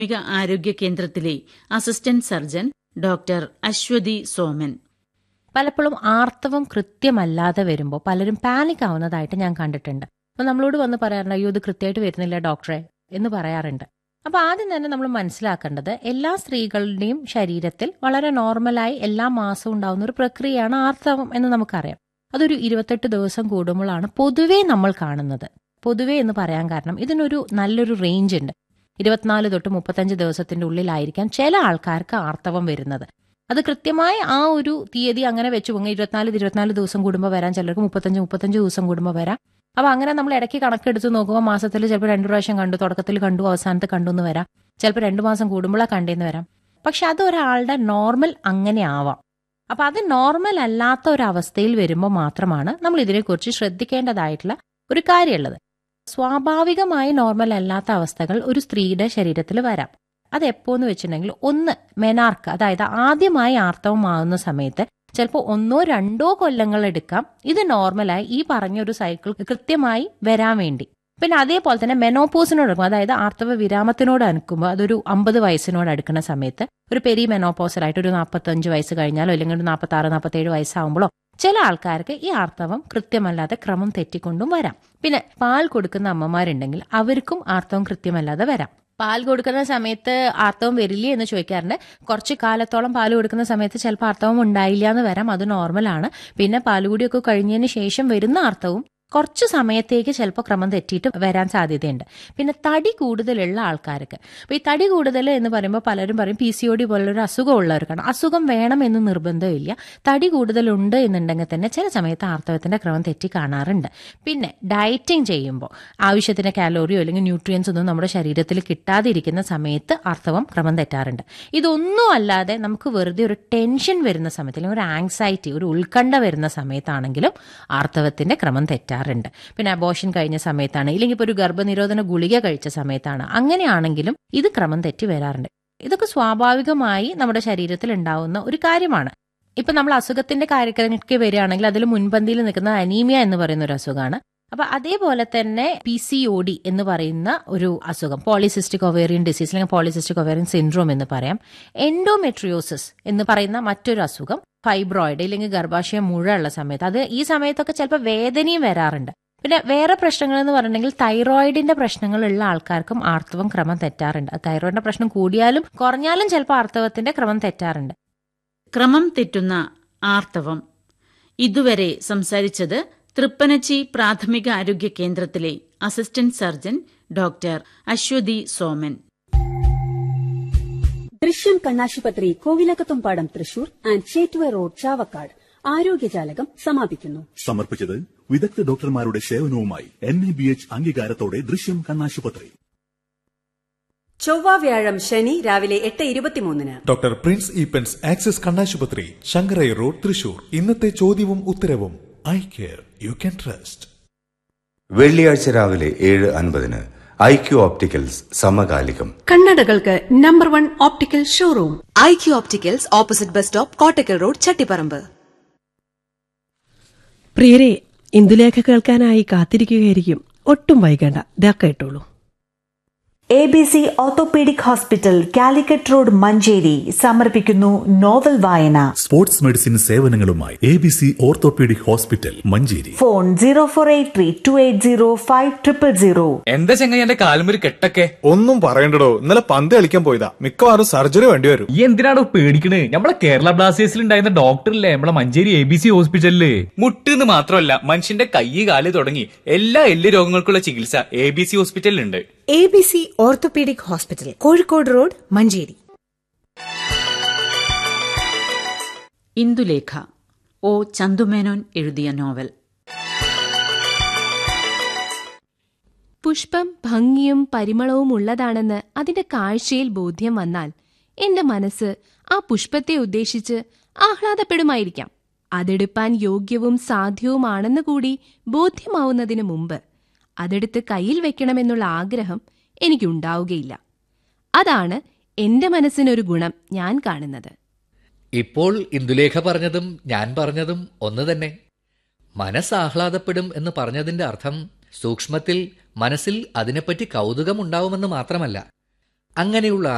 പ്രാഥമിക ആരോഗ്യ കേന്ദ്രത്തിലെ assistant surgeon doctor Aswathy Soman പലപ്പോഴും ആർത്തവം കൃത്യമല്ലാതെ വരുമ്പോൾ പലരും പാനിക് ആവുന്നതായിട്ട് ഞാൻ കണ്ടിട്ടുണ്ട് അപ്പൊ നമ്മളോട് വന്ന് പറയാറുണ്ട് അയ്യോ ഇത് കൃത്യമായിട്ട് വരുന്നില്ല ഡോക്ടറെ എന്ന് പറയാറുണ്ട് അപ്പൊ ആദ്യം തന്നെ നമ്മൾ മനസ്സിലാക്കേണ്ടത് എല്ലാ സ്ത്രീകളുടെയും ശരീരത്തിൽ വളരെ നോർമലായി എല്ലാ മാസവും ഉണ്ടാവുന്ന ഒരു പ്രക്രിയയാണ് ആർത്തവം എന്ന് നമുക്കറിയാം അതൊരു ഇരുപത്തെട്ട് ദിവസം കൂടുമ്പോഴാണ് പൊതുവേ നമ്മൾ കാണുന്നത് പൊതുവേ എന്ന് പറയാൻ കാരണം ഇതിനൊരു നല്ലൊരു റേഞ്ച് ഉണ്ട് ഇരുപത്തിനാല് തൊട്ട് മുപ്പത്തഞ്ച് ദിവസത്തിന്റെ ഉള്ളിലായിരിക്കാം ചില ആൾക്കാർക്ക് ആർത്തവം വരുന്നത് അത് കൃത്യമായി ആ ഒരു തീയതി അങ്ങനെ വെച്ച് പോകും ഇരുപത്തിനാല് ഇരുപത്തിനാല് ദിവസം കൂടുമ്പോൾ വരാൻ ചിലർക്ക് മുപ്പത്തഞ്ച് മുപ്പത്തഞ്ച് ദിവസം കൂടുമ്പോൾ വരാം അപ്പൊ അങ്ങനെ നമ്മൾ ഇടയ്ക്ക് കണക്കെടുത്ത് നോക്കുമ്പോൾ മാസത്തിൽ ചിലപ്പോൾ രണ്ടു പ്രാവശ്യം കണ്ടു തുടക്കത്തിൽ കണ്ടു അവസാനത്ത് കണ്ടു എന്ന് വരാം ചിലപ്പോൾ രണ്ടു മാസം കൂടുമ്പോഴാണ് കണ്ടെന്ന് വരാം പക്ഷെ അത് ഒരാളുടെ നോർമൽ അങ്ങനെ ആവാം അപ്പൊ അത് നോർമൽ അല്ലാത്ത ഒരു അവസ്ഥയിൽ വരുമ്പോൾ മാത്രമാണ് നമ്മൾ ഇതിനെക്കുറിച്ച് ശ്രദ്ധിക്കേണ്ടതായിട്ടുള്ള ഒരു കാര്യമുള്ളത് സ്വാഭാവികമായി നോർമൽ അല്ലാത്ത അവസ്ഥകൾ ഒരു സ്ത്രീയുടെ ശരീരത്തിൽ വരാം അത് എപ്പോന്ന് വെച്ചിട്ടുണ്ടെങ്കിൽ ഒന്ന് മെനാർക്ക് അതായത് ആദ്യമായി ആർത്തവമാകുന്ന സമയത്ത് ചിലപ്പോൾ ഒന്നോ രണ്ടോ കൊല്ലങ്ങൾ എടുക്കാം ഇത് നോർമലായി ഈ പറഞ്ഞൊരു സൈക്കിൾ കൃത്യമായി വരാൻ വേണ്ടി പിന്നെ അതേപോലെ തന്നെ മെനോപോസിനോട് അടുക്കും അതായത് ആർത്തവ വിരാമത്തിനോട് അടുക്കുമ്പോൾ അതൊരു അമ്പത് വയസ്സിനോട് അടുക്കുന്ന സമയത്ത് ഒരു പെരി മെനോപോസലായിട്ട് ഒരു നാൽപ്പത്തഞ്ച് വയസ്സ് കഴിഞ്ഞാലോ അല്ലെങ്കിൽ ഒരു നാൽപ്പത്തി ആറ് നാൽപ്പത്തേഴ് വയസ്സാകുമ്പോഴോ ചില ആൾക്കാർക്ക് ഈ ആർത്തവം കൃത്യമല്ലാതെ ക്രമം തെറ്റിക്കൊണ്ടും വരാം പിന്നെ പാൽ കൊടുക്കുന്ന അമ്മമാരുണ്ടെങ്കിൽ അവർക്കും ആർത്തവം കൃത്യമല്ലാതെ വരാം പാൽ കൊടുക്കുന്ന സമയത്ത് ആർത്തവം വരില്ലേ എന്ന് ചോദിക്കാറുണ്ട് കുറച്ച് കാലത്തോളം പാൽ കൊടുക്കുന്ന സമയത്ത് ചിലപ്പോൾ ആർത്തവം ഉണ്ടായില്ല എന്ന് വരാം അത് നോർമലാണ് പിന്നെ പാലുകൂടിയൊക്കെ കഴിഞ്ഞതിന് ശേഷം വരുന്ന ആർത്തവും കുറച്ച് സമയത്തേക്ക് ചിലപ്പോൾ ക്രമം തെറ്റിയിട്ട് വരാൻ സാധ്യതയുണ്ട് പിന്നെ തടി കൂടുതലുള്ള ആൾക്കാർക്ക് അപ്പോൾ ഈ തടി കൂടുതൽ എന്ന് പറയുമ്പോൾ പലരും പറയും പി സി ഒ ഡി പോലുള്ളൊരു അസുഖം ഉള്ളവർക്കാണ് അസുഖം വേണമെന്ന് നിർബന്ധമില്ല തടി കൂടുതലുണ്ട് എന്നുണ്ടെങ്കിൽ തന്നെ ചില സമയത്ത് ആർത്തവത്തിന്റെ ക്രമം തെറ്റി കാണാറുണ്ട് പിന്നെ ഡയറ്റിംഗ് ചെയ്യുമ്പോൾ ആവശ്യത്തിന് കാലോറിയോ അല്ലെങ്കിൽ ന്യൂട്രിയൻസ് ഒന്നും നമ്മുടെ ശരീരത്തിൽ കിട്ടാതിരിക്കുന്ന സമയത്ത് ആർത്തവം ക്രമം തെറ്റാറുണ്ട് ഇതൊന്നും അല്ലാതെ നമുക്ക് വെറുതെ ഒരു ടെൻഷൻ വരുന്ന സമയത്ത് അല്ലെങ്കിൽ ഒരു ആങ്സൈറ്റി ഒരു ഉത്കണ്ഠ വരുന്ന സമയത്താണെങ്കിലും ആർത്തവത്തിന്റെ ക്രമം തെറ്റാറുണ്ട് പിന്നെ അബോഷൻ കഴിഞ്ഞ സമയത്താണ് ഇല്ലെങ്കിൽ ഇപ്പോൾ ഒരു ഗർഭനിരോധന ഗുളിക കഴിച്ച സമയത്താണ് അങ്ങനെയാണെങ്കിലും ഇത് ക്രമം തെറ്റി വരാറുണ്ട് ഇതൊക്കെ സ്വാഭാവികമായി നമ്മുടെ ശരീരത്തിൽ ഉണ്ടാവുന്ന ഒരു കാര്യമാണ് ഇപ്പൊ നമ്മൾ അസുഖത്തിന്റെ കാര്യത്തിലേക്ക് വരികയാണെങ്കിൽ അതിൽ മുൻപന്തിയിൽ നിൽക്കുന്ന അനീമിയ എന്ന് പറയുന്ന ഒരു അസുഖമാണ് അപ്പൊ അതേപോലെ തന്നെ പി സി ഒ ഡി എന്ന് പറയുന്ന ഒരു അസുഖം പോളിസിസ്റ്റിക് ഒവേറിയൻ ഡിസീസ് അല്ലെങ്കിൽ പോളിസിസ്റ്റിക് ഒവേറിയൻ സിൻഡ്രോം എന്ന് പറയാം എൻഡോമെട്രിയോസിസ് എന്ന് പറയുന്ന മറ്റൊരു അസുഖം ഫൈബ്രോയിഡ് അല്ലെങ്കിൽ ഗർഭാശയം മുഴ ഉള്ള സമയത്ത് അത് ഈ സമയത്തൊക്കെ ചിലപ്പോൾ വേദനയും വരാറുണ്ട് പിന്നെ വേറെ പ്രശ്നങ്ങൾ എന്ന് പറഞ്ഞിട്ടുണ്ടെങ്കിൽ തൈറോയിഡിന്റെ പ്രശ്നങ്ങളുള്ള ആൾക്കാർക്കും ആർത്തവം ക്രമം തെറ്റാറുണ്ട് തൈറോയിഡിന്റെ പ്രശ്നം കൂടിയാലും കുറഞ്ഞാലും ചിലപ്പോൾ ആർത്തവത്തിന്റെ ക്രമം തെറ്റാറുണ്ട് ക്രമം തെറ്റുന്ന ആർത്തവം ഇതുവരെ സംസാരിച്ചത് തൃപ്പനച്ചി പ്രാഥമിക ആരോഗ്യ കേന്ദ്രത്തിലെ assistant surgeon doctor Aswathy Soman Drishyam കണ്ണാശുപത്രി കോവിലകത്തുംപാടം തൃശൂർ ആൻഡ് ചേറ്റുവ റോഡ് ചാവക്കാട് ആരോഗ്യജാലകം സമാപിക്കുന്നു സമർപ്പിച്ചത് വിദഗ്ധ ഡോക്ടർമാരുടെ സേവനവുമായി എൻ എ ബി എച്ച് അംഗീകാരത്തോടെ ദൃശ്യം കണ്ണാശുപത്രി ചൊവ്വ വ്യാഴം ശനി രാവിലെ എട്ട് ഇരുപത്തിമൂന്നിന് ഡോക്ടർ പ്രിൻസ് ഈപ്പൻസ് ആക്സിസ് കണ്ണാശുപത്രി ശങ്കരൈ റോഡ് തൃശൂർ ഇന്നത്തെ ചോദ്യവും ഉത്തരവും eye care you can trust വെള്ളിയാഴ്ച രാവിലെ ഏഴ് അൻപതിന് ഐ ക്യു ഓപ്റ്റിക്കൽസ് സമകാലികം കണ്ണടകൾക്ക് number one optical showroom eye Q opticals opposite bus stop Kottakkal road Chattiparamba പ്രിയരെ ഇന്ദുലേഖ കേൾക്കാനായി കാത്തിരിക്കുകയായിരിക്കും ഒട്ടും വൈകേണ്ട ഇതാ കേട്ടോളൂ A B C orthopaedic hospital Calicut road Manjeri സമർപ്പിക്കുന്നു നോവൽ വായന സ്പോർട്സ് മെഡിസിൻ സേവനങ്ങളുമായി A B C orthopaedic hospital Manjeri phone zero four eight three two eight zero five triple zero എന്താ ചെങ്ങായി എന്റെ കാലുമൊരു കെട്ടൊക്കെ ഒന്നും പറയണ്ടടോ ഇന്നലെ പന്ത് കളിക്കാൻ പോയതാ മിക്കവാറും സർജറി വേണ്ടി വരും ഈ എന്തിനാണോ പേടിക്കണേ നമ്മളെ കേരള ബ്ലാസ്റ്റേഴ്സിൽ ഉണ്ടായിരുന്ന ഡോക്ടറില്ലേ നമ്മളെ മഞ്ചേരി എ ബി സി ഹോസ്പിറ്റലില് മുട്ടെന്ന് മാത്രമല്ല മനുഷ്യന്റെ കൈ കാല് തുടങ്ങി എല്ലാ എല്ല് രോഗങ്ങൾക്കുള്ള ചികിത്സ എ ബി സി ഹോസ്പിറ്റലിലുണ്ട് A B C orthopaedic hospital Kozhikode road Manjeri Indulekha O Chandu Menon എഴുതിയ നോവൽ പുഷ്പം ഭംഗിയും പരിമളവും ഉള്ളതാണെന്ന് അതിന്റെ കാഴ്ചയിൽ ബോധ്യം വന്നാൽ എന്റെ മനസ്സ് ആ പുഷ്പത്തെ ഉദ്ദേശിച്ച് ആഹ്ലാദപ്പെടുമായിരിക്കാം അതെടുപ്പാൻ യോഗ്യവും സാധ്യവുമാണെന്ന് കൂടി ബോധ്യമാവുന്നതിനു മുമ്പ് അതെടുത്ത് കയ്യിൽ വെക്കണമെന്നുള്ള ആഗ്രഹം എനിക്കുണ്ടാവുകയില്ല അതാണ് എന്റെ മനസ്സിനൊരു ഗുണം ഞാൻ കാണുന്നത് ഇപ്പോൾ ഇന്ദുലേഖ പറഞ്ഞതും ഞാൻ പറഞ്ഞതും ഒന്ന് തന്നെ മനസ്സാഹ്ലാദപ്പെടും എന്ന് പറഞ്ഞതിന്റെ അർത്ഥം സൂക്ഷ്മത്തിൽ മനസ്സിൽ അതിനെപ്പറ്റി കൗതുകം ഉണ്ടാവുമെന്ന് മാത്രമല്ല അങ്ങനെയുള്ള